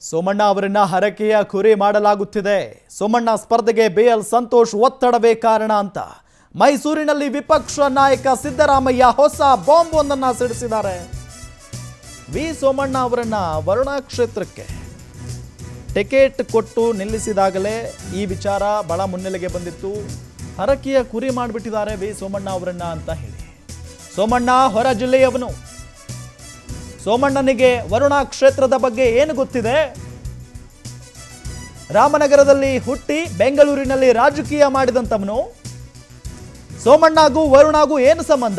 ಸೋಮಣ್ಣ ಅವರನ್ನ ಹರಕೆಯ ಕುರಿ ಮಾಡಲಾಗುತ್ತಿದೆ ಸೋಮಣ್ಣ ಸ್ಪರ್ಧೆಗೆ ಬಿಎಲ್ ಸಂತೋಷ್ ಒತ್ತಡವೇ ಕಾರಣ ಅಂತ ಮೈಸೂರಿನಲ್ಲಿ ವಿಪಕ್ಷ ನಾಯಕ ಸಿದ್ದರಾಮಯ್ಯ ಹೊಸ ಬಾಂಬ್ ಒಂದನ್ನ ಸಿಡಿಸಿದ್ದಾರೆ ವಿ ಸೋಮಣ್ಣ ಅವರನ್ನ ವರುಣಾ ಕ್ಷೇತ್ರಕ್ಕೆ ಟಿಕೆಟ್ ಕೊಟ್ಟು ನಿಲ್ಲಿಸಿದಾಗಲೇ ಈ ವಿಚಾರ ಬಹಳ ಮುನ್ನೆಲೆಗೆ ಬಂದಿತ್ತು ಹರಕೆಯ ಕುರಿ ಮಾಡಿಬಿಟ್ಟಿದ್ದಾರೆ ವಿ ಸೋಮಣ್ಣ ಅವರನ್ನ ಅಂತ ಹೇಳಿ ಸೋಮಣ್ಣ ಹೊರ ಜಿಲ್ಲೆಯವನು ಸೋಮಣ್ಣನಿಗೆ ವರುಣಾ ಕ್ಷೇತ್ರದ ಬಗ್ಗೆ ಏನು ಗೊತ್ತಿದೆ ರಾಮನಗರದಲ್ಲಿ ಹುಟ್ಟಿ ಬೆಂಗಳೂರಿನಲ್ಲಿ ರಾಜಕೀಯ ಮಾಡಿದಂಥವನು ಸೋಮಣ್ಣಗೂ ವರುಣಾಗೂ ಏನು ಸಂಬಂಧ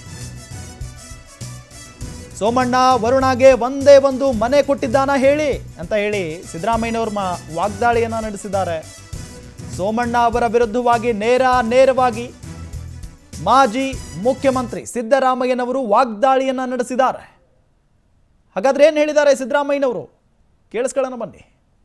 ಸೋಮಣ್ಣ ವರುಣಾಗೆ ಒಂದೇ ಒಂದು ಮನೆ ಕೊಟ್ಟಿದ್ದಾನ ಹೇಳಿ ಅಂತ ಹೇಳಿ ಸಿದ್ದರಾಮಯ್ಯನವರು ಮಾ ವಾಗ್ದಾಳಿಯನ್ನ ನಡೆಸಿದ್ದಾರೆ ಸೋಮಣ್ಣ ಅವರ ವಿರುದ್ಧವಾಗಿ ನೇರ ನೇರವಾಗಿ ಮಾಜಿ ಮುಖ್ಯಮಂತ್ರಿ ಸಿದ್ದರಾಮಯ್ಯನವರು ವಾಗ್ದಾಳಿಯನ್ನ ನಡೆಸಿದ್ದಾರೆ ಹಾಗಾದ್ರೆ ಏನು ಹೇಳಿದ್ದಾರೆ ಸಿದ್ದರಾಮಯ್ಯನವರು ಕೇಳಿಸ್ಕೊಳ್ಳೋಣ ಬನ್ನಿ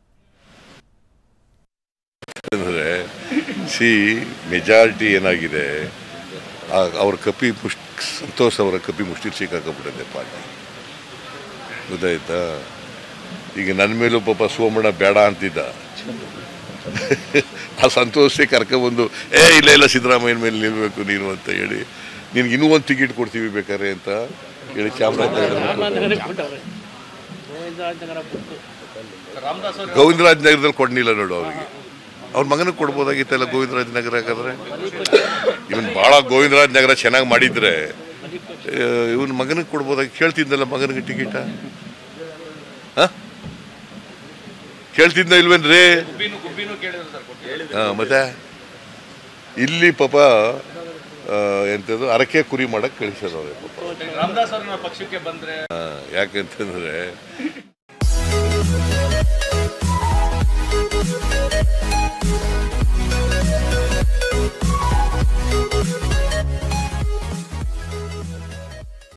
ಅಂದರೆ ಸಿ ಮೆಜಾರಿಟಿ ಏನಾಗಿದೆ ಆ- ಅವ್ರ ಕಪಿ ಮುಷ್ ಸಂತೋಷ್ ಅವರ ಕಪಿ ಮುಷ್ಟಿ ಸಿಕ್ಕಾಕೊಂಡ್ಬಿಟ್ಟಿದೆ ಪಾರ್ಟಿ ಗೊತ್ತಾಯ್ತಾ ಈಗ ನನ್ನ ಮೇಲೂ ಪಾಪ ಸೋಮಣ್ಣ ಬೇಡ ಅಂತಿದ್ದ ಆ ಸಂತೋಷೇ ಕರ್ಕೊಬಂದು ಏ ಇಲ್ಲ ಇಲ್ಲ ಸಿದ್ದರಾಮಯ್ಯನ ಮೇಲೆ ನಿಲ್ಬೇಕು ನೀನು ಅಂತ ಹೇಳಿ ನಿನ್ಗೆ ಇನ್ನೂ ಒಂದು ಟಿಕೆಟ್ ಕೊಡ್ತೀವಿ ಬೇಕಾರೆ ಅಂತ ಹೇಳಿ ಚಾಮರಾಜನಗರ ಗೋವಿಂದರಾಜ ನಗರದಲ್ಲಿ ಕೊಡ್ನಿಲ್ಲ ನೋಡು ಅವರಿಗೆ ಅವ್ರ ಮಗನಿಗೆ ಕೊಡ್ಬೋದಾಗಿತ್ತಲ್ಲ ಗೋವಿಂದರಾಜ ನಗರ ಯಾಕಂದ್ರೆ ಇವನ್ ಭಾಳ ಗೋವಿಂದರಾಜ ನಗರ ಚೆನ್ನಾಗಿ ಮಾಡಿದ್ರೆ ಇವನ್ ಮಗನಿಗೆ ಕೊಡ್ಬೋದಾಗಿ ಕೇಳ್ತಿದ್ದಲ್ಲ ಮಗನಿಗೆ ಟಿಕೆಟ ಕೇಳ್ತಿದ್ದ ಇಲ್ವೇನ್ರಿ ಹಾ ಮತ್ತೆ ಇಲ್ಲಿ ಪಾಪ ಆ, ಎಂಥದ್ದು ಅರಕೆ ಕುರಿ ಮಾಡಕ್ ಕಳಿಸೋದವ್ರೆ ಪಾಪ ರಾಮದಾಸ್ ಅವ್ರನ್ನ ಪಕ್ಷಕ್ಕೆ ಬಂದ್ರೆ ಹಾ, ಯಾಕೆಂತಂದ್ರೆ